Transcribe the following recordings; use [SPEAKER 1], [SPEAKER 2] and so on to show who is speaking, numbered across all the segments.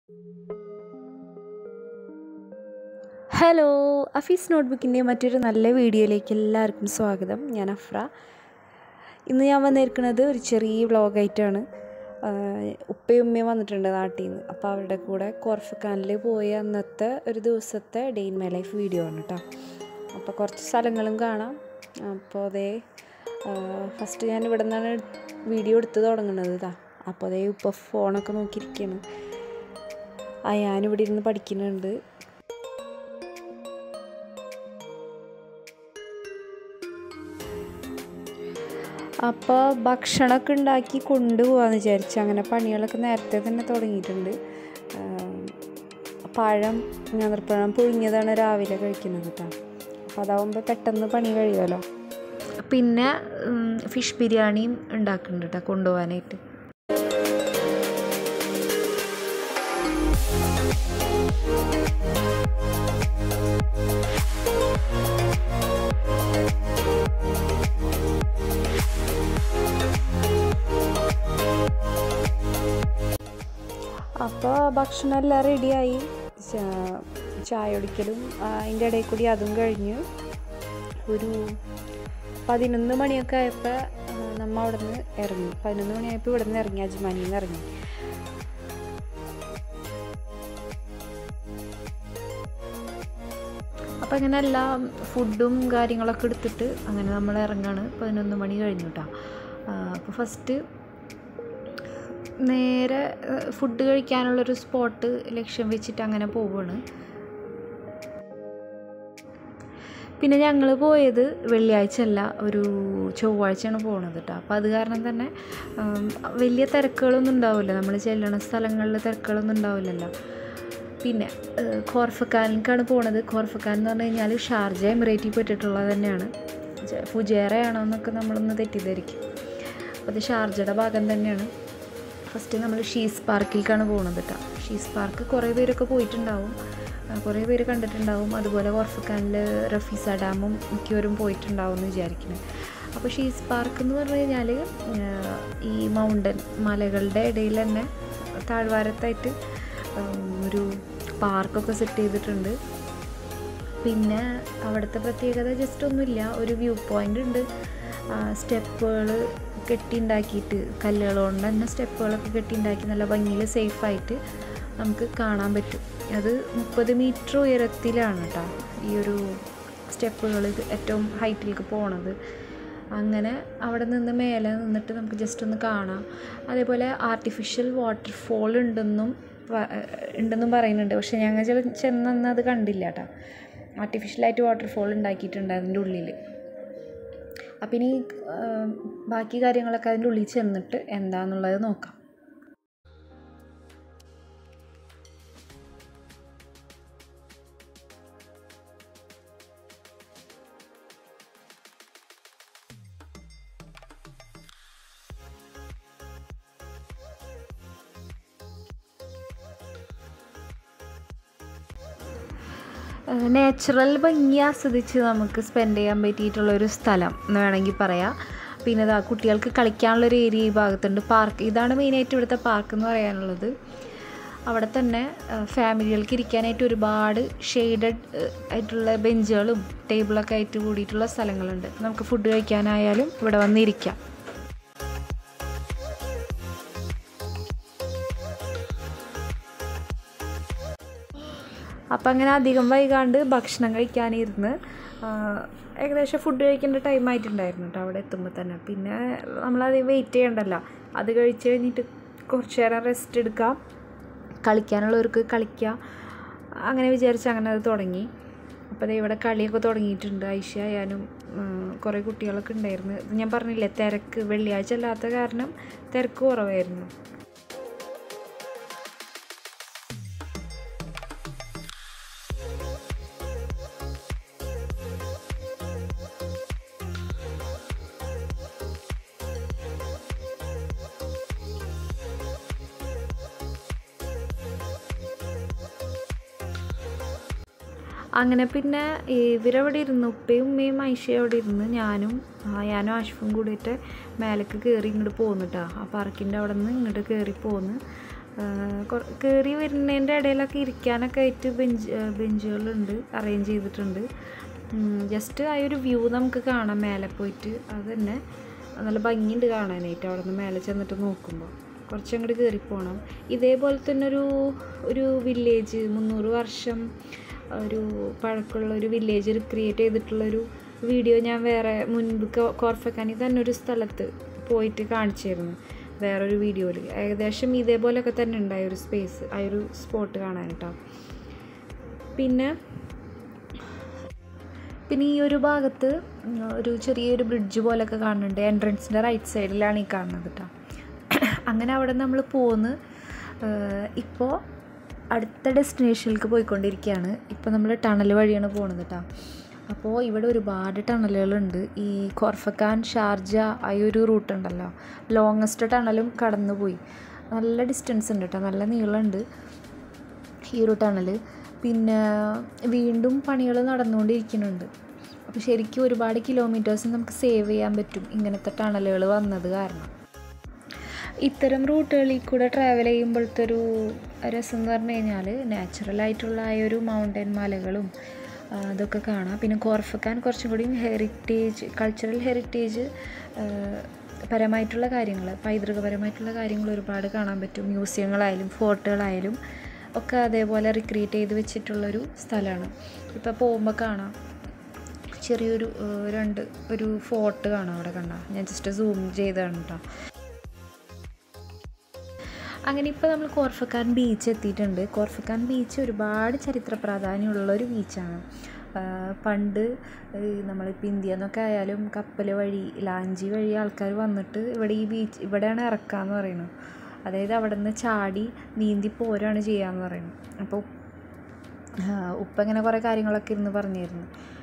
[SPEAKER 1] hello അഫീസ് നോട്ട്ബുക്കിൻ്റെ മറ്റൊരു നല്ല വീഡിയോയിലേക്ക് എല്ലാവർക്കും സ്വാഗതം ഞാൻ അഫ്ര ഇന്ന് ഞാൻ വന്നിരിക്കുന്നത് ഒരു ചെറിയ വ്ളോഗായിട്ടാണ് ഉപ്പയും ഉമ്മയും വന്നിട്ടുണ്ട് നാട്ടിൽ നിന്ന് അപ്പോൾ അവരുടെ കൂടെ കോർഫക്കാനിൽ പോയ അന്നത്തെ ഒരു ദിവസത്തെ day in my life video ആണ് കേട്ടോ അപ്പോൾ കുറച്ച് സ്ഥലങ്ങളും കാണാം അപ്പോൾ അതേ ഫസ്റ്റ് ഞാൻ ഇവിടെ നിന്നാണ് വീഡിയോ എടുത്ത് തുടങ്ങുന്നത് ഇതാ അപ്പോൾ അതേ ഉപ്പ ഫോണൊക്കെ നോക്കിയിരിക്കുകയാണ് ആ ഞാനിവിടെ ഇരുന്ന് പഠിക്കുന്നുണ്ട് അപ്പോൾ ഭക്ഷണമൊക്കെ ഉണ്ടാക്കി കൊണ്ടുപോകാമെന്ന് വിചാരിച്ചു അങ്ങനെ പണികളൊക്കെ നേരത്തെ തന്നെ തുടങ്ങിയിട്ടുണ്ട് പഴം നേന്ത്രപ്പഴം പുഴുങ്ങിയതാണ് രാവിലെ കഴിക്കുന്നത് കേട്ടോ അപ്പോൾ അതാവുമ്പോൾ പെട്ടെന്ന് പണി കഴിയുമല്ലോ പിന്നെ ഫിഷ് ബിരിയാണിയും ഉണ്ടാക്കുന്നുണ്ട് കേട്ടോ കൊണ്ടുപോകാനായിട്ട് അപ്പോൾ ഭക്ഷണം എല്ലാം റെഡിയായി ചായ കുടിക്കലും അതിൻ്റെ ഇടയിൽ കൂടി അതും കഴിഞ്ഞ് ഒരു പതിനൊന്ന് മണിയൊക്കെ ആയപ്പോൾ നമ്മൾ അവിടെ നിന്ന് ഇറങ്ങി പതിനൊന്ന് മണിയായപ്പോൾ ഇവിടെ നിന്ന് ഇറങ്ങി അജ്മാനിയിൽ നിന്ന് ഇറങ്ങി അപ്പം അങ്ങനെ എല്ലാം ഫുഡും കാര്യങ്ങളൊക്കെ എടുത്തിട്ട് അങ്ങനെ നമ്മൾ ഇറങ്ങാണ് പതിനൊന്ന് മണി കഴിഞ്ഞു കേട്ടോ അപ്പോൾ ഫസ്റ്റ് നേരെ ഫുഡ് കഴിക്കാനുള്ളൊരു സ്പോട്ട് ലക്ഷ്യം വെച്ചിട്ട് അങ്ങനെ പോവുകയാണ് പിന്നെ ഞങ്ങൾ പോയത് വെള്ളിയാഴ്ച അല്ല ഒരു ചൊവ്വാഴ്ചയാണ് പോകുന്നത് കേട്ടോ അപ്പോൾ അത് കാരണം തന്നെ വലിയ തിരക്കുകളൊന്നും ഉണ്ടാവില്ല നമ്മൾ ചെല്ലണ സ്ഥലങ്ങളിൽ തിരക്കുകളൊന്നും ഉണ്ടാവില്ലല്ലോ പിന്നെ കോർഫക്കാനിലേക്കാണ് പോണത് കോർഫക്കാൻ എന്ന് പറഞ്ഞു കഴിഞ്ഞാൽ ഷാർജ എമിറേറ്റിൽ പറ്റിയിട്ടുള്ളത് തന്നെയാണ് ഫുജേറയാണോ എന്നൊക്കെ നമ്മളൊന്ന് തെറ്റിദ്ധരിക്കും അപ്പോൾ അത് ഷാർജയുടെ ഭാഗം തന്നെയാണ് ഫസ്റ്റ് നമ്മൾ ഷീസ് പാർക്കിലേക്കാണ് പോകുന്നത് കേട്ടോ ഷീസ് പാർക്ക് കുറേ പേരൊക്കെ പോയിട്ടുണ്ടാവും കുറേ പേര് കണ്ടിട്ടുണ്ടാവും അതുപോലെ കോർഫക്കാനിൽ റഫീസ ഡാമും മിക്കവരും പോയിട്ടുണ്ടാവും എന്ന് വിചാരിക്കുന്നത് അപ്പോൾ ഷീസ് പാർക്ക് എന്ന് പറഞ്ഞു കഴിഞ്ഞാൽ ഈ മൗണ്ടൻ മലകളുടെ ഇടയിൽ തന്നെ താഴ്വാരത്തായിട്ട് ഒരു പാർക്കൊക്കെ സെറ്റ് ചെയ്തിട്ടുണ്ട് പിന്നെ അവിടുത്തെ പ്രത്യേകത ജസ്റ്റ് ഒന്നുമില്ല ഒരു വ്യൂ പോയിൻ്റ് ഉണ്ട് സ്റ്റെപ്പുകൾ കെട്ടിയുണ്ടാക്കിയിട്ട് കല്ലുകൾ കൊണ്ട് തന്നെ സ്റ്റെപ്പുകളൊക്കെ കെട്ടിയുണ്ടാക്കി നല്ല ഭംഗിയിൽ സേഫായിട്ട് നമുക്ക് കാണാൻ പറ്റും അത് മുപ്പത് മീറ്റർ ഉയരത്തിലാണ് കേട്ടോ ഈ ഒരു സ്റ്റെപ്പുകൾ ഏറ്റവും ഹൈറ്റിലേക്ക് പോണത് അങ്ങനെ അവിടെ നിന്ന് മേലെ നിന്നിട്ട് നമുക്ക് ജസ്റ്റ് ഒന്ന് കാണാം അതേപോലെ ആർട്ടിഫിഷ്യൽ വാട്ടർഫോൾ ഉണ്ടെന്നും ഉണ്ടെന്നും പറയുന്നുണ്ട് പക്ഷെ ഞങ്ങൾ ചില ചെന്നന്ന് അത് കണ്ടില്ല കേട്ടോ ആർട്ടിഫിഷ്യലായിട്ട് വാട്ടർഫോൾ ഉണ്ടാക്കിയിട്ടുണ്ട് അതിൻ്റെ ഉള്ളിൽ അപ്പം ഇനി ബാക്കി കാര്യങ്ങളൊക്കെ അതിൻ്റെ ഉള്ളിൽ ചെന്നിട്ട് എന്താണെന്നുള്ളത് നോക്കാം നാച്ചുറൽ ഭംഗി ആസ്വദിച്ച് നമുക്ക് സ്പെൻഡ് ചെയ്യാൻ പറ്റിയിട്ടുള്ളൊരു സ്ഥലം എന്ന് വേണമെങ്കിൽ പറയാം പിന്നെ ഇതാ കുട്ടികൾക്ക് കളിക്കാനുള്ളൊരു ഏരിയ ഈ ഭാഗത്തുണ്ട് പാർക്ക് ഇതാണ് മെയിനായിട്ട് ഇവിടുത്തെ പാർക്ക് എന്ന് പറയാനുള്ളത് അവിടെ തന്നെ ഫാമിലികൾക്ക് ഇരിക്കാനായിട്ട് ഒരുപാട് ഷെയ്ഡഡ് ആയിട്ടുള്ള ബെഞ്ചുകളും ടേബിളൊക്കെ ആയിട്ട് കൂടിയിട്ടുള്ള സ്ഥലങ്ങളുണ്ട് നമുക്ക് ഫുഡ് കഴിക്കാനായാലും ഇവിടെ വന്നിരിക്കാം അപ്പം അങ്ങനെ അധികം വൈകാണ്ട് ഭക്ഷണം കഴിക്കാനിരുന്ന് ഏകദേശം ഫുഡ് കഴിക്കേണ്ട ടൈം ആയിട്ടുണ്ടായിരുന്നു കേട്ടോ അവിടെ എത്തുമ്പോൾ തന്നെ പിന്നെ നമ്മളത് വെയിറ്റ് ചെയ്യണ്ടല്ലോ അത് കഴിച്ച് കഴിഞ്ഞിട്ട് കുറച്ച് നേരം റെസ്റ്റ് എടുക്കാം കളിക്കാനുള്ളവർക്ക് കളിക്കാം അങ്ങനെ വിചാരിച്ച് അങ്ങനെ അത് തുടങ്ങി അപ്പോൾ ഇവിടെ കളിയൊക്കെ തുടങ്ങിയിട്ടുണ്ട് ഐഷ ആയാലും കുറേ കുട്ടികളൊക്കെ ഉണ്ടായിരുന്നു ഞാൻ പറഞ്ഞില്ലേ തിരക്ക് വെള്ളിയാഴ്ച അല്ലാത്ത കാരണം തിരക്ക് കുറവായിരുന്നു അങ്ങനെ പിന്നെ ഇവരവിടെ ഇരുന്ന് ഉപ്പയും ഉമ്മയും ഐഷയും അവിടെ ഇരുന്ന് ഞാനും ഞാനും ആഷിഫും കൂടിയിട്ട് മേലേക്ക് കയറി ഇങ്ങോട്ട് പോന്നു കേട്ടോ ആ പാർക്കിൻ്റെ അവിടെ നിന്ന് ഇങ്ങോട്ട് കയറി പോന്ന് കയറി വരുന്നതിൻ്റെ ഇടയിലൊക്കെ ഇരിക്കാനൊക്കെ ആയിട്ട് ബെഞ്ച് ബെഞ്ചുകളുണ്ട് അറേഞ്ച് ചെയ്തിട്ടുണ്ട് ജസ്റ്റ് ആ ഒരു വ്യൂ നമുക്ക് കാണാം മേലെ പോയിട്ട് അത് തന്നെ നല്ല ഭംഗിയുണ്ട് കാണാനായിട്ട് അവിടെ നിന്ന് മേലെ ചെന്നിട്ട് നോക്കുമ്പോൾ കുറച്ച് അങ്ങോട്ട് കയറി പോകണം ഇതേപോലെ തന്നെ ഒരു ഒരു വില്ലേജ് മുന്നൂറ് വർഷം ഒരു പഴക്കമുള്ള ഒരു വില്ലേജ് ക്രിയേറ്റ് ചെയ്തിട്ടുള്ളൊരു വീഡിയോ ഞാൻ വേറെ മുൻപ് കോർഫക്കാനി തന്നെ ഒരു സ്ഥലത്ത് പോയിട്ട് കാണിച്ചായിരുന്നു വേറൊരു വീഡിയോയിൽ ഏകദേശം ഇതേപോലെയൊക്കെ തന്നെ ഉണ്ടായ ഒരു സ്പേസ് ആ ഒരു സ്പോട്ട് കാണാൻ കേട്ടോ പിന്നെ പിന്നെ ഈ ഒരു ഭാഗത്ത് ഒരു ചെറിയൊരു ബ്രിഡ്ജ് പോലെയൊക്കെ കാണുന്നുണ്ട് എൻട്രൻസിൻ്റെ റൈറ്റ് സൈഡിലാണ് ഈ കാണുന്നത് കേട്ടോ അങ്ങനെ അവിടെ നമ്മൾ പോന്ന് ഇപ്പോൾ അടുത്ത ഡെസ്റ്റിനേഷനിലേക്ക് പോയിക്കൊണ്ടിരിക്കുകയാണ് ഇപ്പോൾ നമ്മൾ ടണൽ വഴിയാണ് പോകുന്നത് കേട്ടോ അപ്പോൾ ഇവിടെ ഒരുപാട് ടണലുകളുണ്ട് ഈ കോർഫക്കാൻ ഷാർജ ആ ഒരു റൂട്ട് ഉണ്ടല്ലോ ലോങ്ങസ്റ്റ് ടണലും കടന്നു പോയി നല്ല ഡിസ്റ്റൻസ് ഉണ്ട് കേട്ടോ നല്ല നീളമുണ്ട് ഈ ഒരു ടണൽ പിന്നെ വീണ്ടും പണികൾ നടന്നുകൊണ്ടിരിക്കുന്നുണ്ട് അപ്പോൾ ശരിക്കും ഒരുപാട് കിലോമീറ്റേഴ്സ് നമുക്ക് സേവ് ചെയ്യാൻ പറ്റും ഇങ്ങനത്തെ ടണലുകൾ വന്നത് കാരണം ഇത്തരം റൂട്ടുകളിൽ കൂടെ ട്രാവൽ ചെയ്യുമ്പോഴത്തെ ഒരു രസം എന്ന് പറഞ്ഞു കഴിഞ്ഞാൽ നാച്ചുറലായിട്ടുള്ള ആ ഒരു മൗണ്ടൻ മലകളും അതൊക്കെ കാണാം പിന്നെ കോർഫക്കാൻ കുറച്ചും കൂടി ഹെറിറ്റേജ് കൾച്ചറൽ ഹെറിറ്റേജ് പരമായിട്ടുള്ള കാര്യങ്ങൾ പൈതൃകപരമായിട്ടുള്ള കാര്യങ്ങൾ ഒരുപാട് കാണാൻ പറ്റും മ്യൂസിയങ്ങളായാലും ഫോർട്ടുകളായാലും ഒക്കെ അതേപോലെ റിക്രിയേറ്റ് ചെയ്ത് വെച്ചിട്ടുള്ളൊരു സ്ഥലമാണ് ഇപ്പോൾ പോകുമ്പോൾ കാണാം ചെറിയൊരു രണ്ട് ഒരു ഫോർട്ട് കാണാം അവിടെ കണ്ടാൽ ഞാൻ ജസ്റ്റ് സൂം ചെയ്താണ് കേട്ടോ അങ്ങനെ ഇപ്പോൾ നമ്മൾ കോർഫക്കാൻ ബീച്ച് എത്തിയിട്ടുണ്ട് കോർഫക്കാൻ ബീച്ച് ഒരുപാട് ചരിത്ര പ്രാധാന്യമുള്ള ഒരു ബീച്ചാണ് പണ്ട് നമ്മളിപ്പോൾ ഇന്ത്യ എന്നൊക്കെ ആയാലും കപ്പൽ വഴി ലാഞ്ചി വഴി ആൾക്കാർ വന്നിട്ട് ഇവിടെ ഈ ബീച്ച് ഇവിടെയാണ് ഇറക്കാന്ന് പറയുന്നത് അതായത് അവിടെ നിന്ന് ചാടി നീന്തി പോരാണ് ചെയ്യാന്ന് പറയുന്നത് അപ്പോൾ ഉപ്പ ഇങ്ങനെ കുറേ കാര്യങ്ങളൊക്കെ ഇരുന്ന് പറഞ്ഞിരുന്നു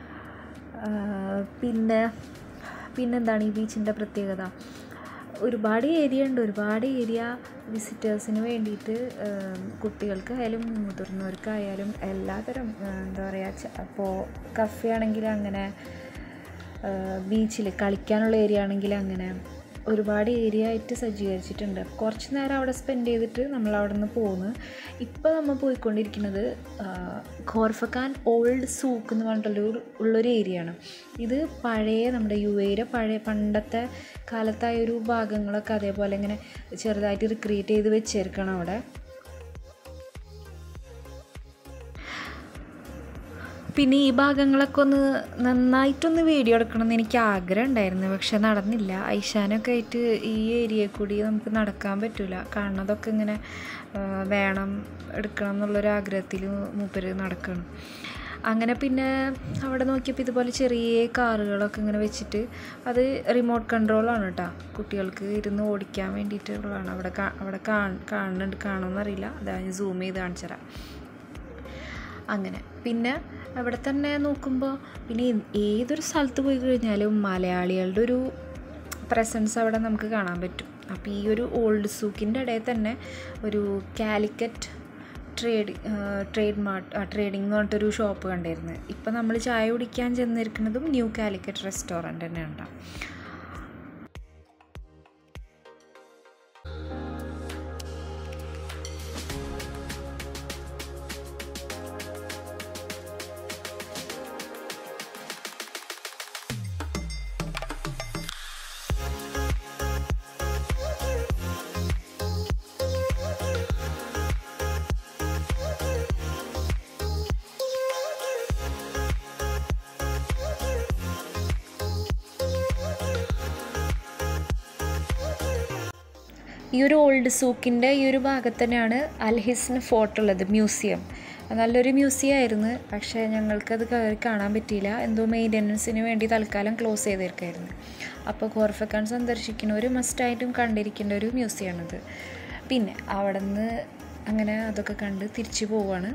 [SPEAKER 1] പിന്നെ പിന്നെന്താണ് ഈ ബീച്ചിൻ്റെ പ്രത്യേകത ഒരുപാട് ഏരിയ ഉണ്ട് ഒരുപാട് ഏരിയ വിസിറ്റേഴ്സിന് വേണ്ടിയിട്ട് കുട്ടികൾക്കായാലും മുതിർന്നവർക്കായാലും എല്ലാതരം എന്താ പറയുക അപ്പോൾ കഫേ ആണെങ്കിൽ അങ്ങനെ ബീച്ചിൽ കളിക്കാനുള്ള ഏരിയ ആണെങ്കിൽ അങ്ങനെ ഒരുപാട് ഏരിയ ആയിട്ട് സജ്ജീകരിച്ചിട്ടുണ്ട് കുറച്ച് നേരം അവിടെ സ്പെൻഡ് ചെയ്തിട്ട് നമ്മൾ അവിടെ നിന്ന് പോന്ന് ഇപ്പോൾ നമ്മൾ പോയിക്കൊണ്ടിരിക്കുന്നത് ഖോർഫക്കാൻ ഓൾഡ് സൂക്ക് എന്ന് പറഞ്ഞിട്ടുള്ള ഉള്ളൊരു ഏരിയ ആണ് ഇത് പഴയ നമ്മുടെ യു എയുടെ പഴയ പണ്ടത്തെ കാലത്തായ ഒരു ഭാഗങ്ങളൊക്കെ അതേപോലെ ഇങ്ങനെ ചെറുതായിട്ട് റിക്രിയേറ്റ് ചെയ്ത് വെച്ചേർക്കണം അവിടെ പിന്നെ ഈ ഭാഗങ്ങളൊക്കെ ഒന്ന് നന്നായിട്ടൊന്ന് വീഡിയോ എടുക്കണമെന്ന് എനിക്ക് ആഗ്രഹം ഉണ്ടായിരുന്നു പക്ഷെ നടന്നില്ല ഐശാനൊക്കെ ആയിട്ട് ഈ ഏരിയയിൽ കൂടി നമുക്ക് നടക്കാൻ പറ്റില്ല കാണുന്നതൊക്കെ ഇങ്ങനെ വേണം എടുക്കണം എന്നുള്ളൊരു ആഗ്രഹത്തിൽ മൂപ്പര് നടക്കണം അങ്ങനെ പിന്നെ അവിടെ നോക്കിയപ്പോൾ ഇതുപോലെ ചെറിയ കാറുകളൊക്കെ ഇങ്ങനെ വെച്ചിട്ട് അത് റിമോട്ട് കൺട്രോളാണ് കേട്ടോ കുട്ടികൾക്ക് ഇരുന്ന് ഓടിക്കാൻ വേണ്ടിയിട്ടുള്ളതാണ് അവിടെ അവിടെ കാണുന്നുണ്ട് കാണുമെന്നറിയില്ല അതാ ഞാൻ സൂം ചെയ്ത് കാണിച്ചു തരാം അങ്ങനെ പിന്നെ അവിടെ തന്നെ നോക്കുമ്പോൾ പിന്നെ ഏതൊരു സ്ഥലത്ത് പോയി കഴിഞ്ഞാലും മലയാളികളുടെ ഒരു പ്രസൻസ് അവിടെ നമുക്ക് കാണാൻ പറ്റും അപ്പോൾ ഈ ഒരു ഓൾഡ് സൂക്കിൻ്റെ ഇടയിൽ തന്നെ ഒരു Calicut trade trade mart trading എന്ന് പറഞ്ഞിട്ടൊരു ഷോപ്പ് കണ്ടിരുന്നത് ഇപ്പം നമ്മൾ ചായ കുടിക്കാൻ ചെന്നിരിക്കുന്നതും ന്യൂ കാലിക്കറ്റ് റെസ്റ്റോറൻറ്റ് തന്നെ ഉണ്ടാവും ഈ ഒരു ഓൾഡ് സൂക്കിൻ്റെ ഈ ഒരു ഭാഗത്ത് തന്നെയാണ് അൽഹിസിന് ഫോർട്ട് ഉള്ളത് മ്യൂസിയം നല്ലൊരു മ്യൂസിയം ആയിരുന്നു പക്ഷേ ഞങ്ങൾക്കത് കയറി കാണാൻ പറ്റിയില്ല എന്തോ മെയിൻ്റനൻസിന് വേണ്ടി തൽക്കാലം ക്ലോസ് ചെയ്തിരിക്കുകയായിരുന്നു അപ്പോൾ കോർഫക്കാൻ സന്ദർശിക്കുന്നവർ മസ്റ്റായിട്ടും കണ്ടിരിക്കേണ്ട ഒരു മ്യൂസിയമാണിത് പിന്നെ അവിടെ നിന്ന് അങ്ങനെ അതൊക്കെ കണ്ട് തിരിച്ചു പോവാണ്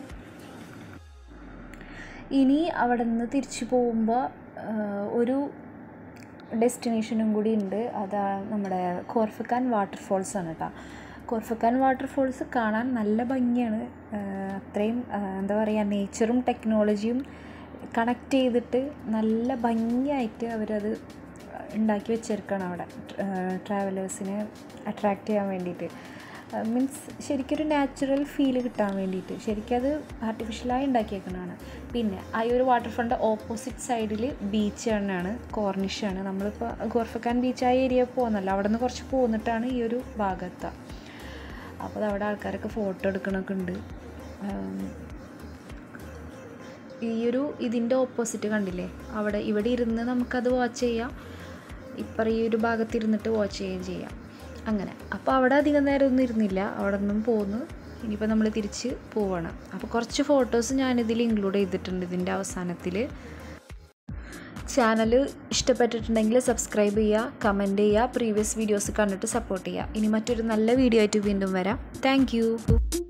[SPEAKER 1] ഇനി അവിടെ നിന്ന് തിരിച്ചു പോകുമ്പോൾ ഒരു ഡെസ്റ്റിനേഷനും കൂടി ഉണ്ട് അതാ നമ്മുടെ കോർഫക്കാൻ വാട്ടർഫോൾസ് ആണ് കേട്ടോ കോർഫക്കാൻ വാട്ടർഫോൾസ് കാണാൻ നല്ല ഭംഗിയാണ് അത്രയും എന്താ പറയുക നേച്ചറും ടെക്നോളജിയും കണക്ട് ചെയ്തിട്ട് നല്ല ഭംഗിയായിട്ട് അവരത് ഉണ്ടാക്കി വെച്ചേക്കാണ് അവിടെ ട്രാവലേഴ്സിനെ അട്രാക്റ്റ് ചെയ്യാൻ വേണ്ടിയിട്ട് മീൻസ് ശരിക്കൊരു നാച്ചുറൽ ഫീല് കിട്ടാൻ വേണ്ടിയിട്ട് ശരിക്കും അത് ആർട്ടിഫിഷ്യലായി ഉണ്ടാക്കിയേക്കുന്നതാണ് പിന്നെ ആ ഒരു വാട്ടർ ഫ്രണ്ട് ഓപ്പോസിറ്റ് സൈഡിൽ ബീച്ച് തന്നെയാണ് കോർണിഷാണ് നമ്മളിപ്പോൾ ഗോർഫക്കാൻ ബീച്ച് ആ ഏരിയ പോകുന്നല്ലോ അവിടെ നിന്ന് കുറച്ച് പോന്നിട്ടാണ് ഈ ഒരു ഭാഗത്ത് അപ്പോൾ അവിടെ ആൾക്കാരൊക്കെ ഫോട്ടോ എടുക്കണമൊക്കെ ഉണ്ട് ഈ ഒരു ഇതിൻ്റെ ഓപ്പോസിറ്റ് കണ്ടില്ലേ അവിടെ ഇവിടെ ഇരുന്ന് നമുക്കത് വാച്ച് ചെയ്യാം ഇപ്പം ഈ ഒരു ഭാഗത്ത് ഇരുന്നിട്ട് വാച്ച് ചെയ്യുകയും ചെയ്യാം അങ്ങനെ അപ്പോൾ അവിടെ അധികം നേരം ഒന്നും ഇരുന്നില്ല അവിടെ നിന്നും പോന്ന് ഇനിയിപ്പോൾ നമ്മൾ തിരിച്ച് പോവാണ് അപ്പോൾ കുറച്ച് ഫോട്ടോസ് ഞാനിതിൽ ഇൻക്ലൂഡ് ചെയ്തിട്ടുണ്ട് ഇതിൻ്റെ അവസാനത്തിൽ ചാനൽ ഇഷ്ടപ്പെട്ടിട്ടുണ്ടെങ്കിൽ സബ്സ്ക്രൈബ് ചെയ്യുക കമൻറ്റ് ചെയ്യുക പ്രീവിയസ് വീഡിയോസ് കണ്ടിട്ട് സപ്പോർട്ട് ചെയ്യുക ഇനി മറ്റൊരു നല്ല വീഡിയോ ആയിട്ട് വീണ്ടും വരാം താങ്ക്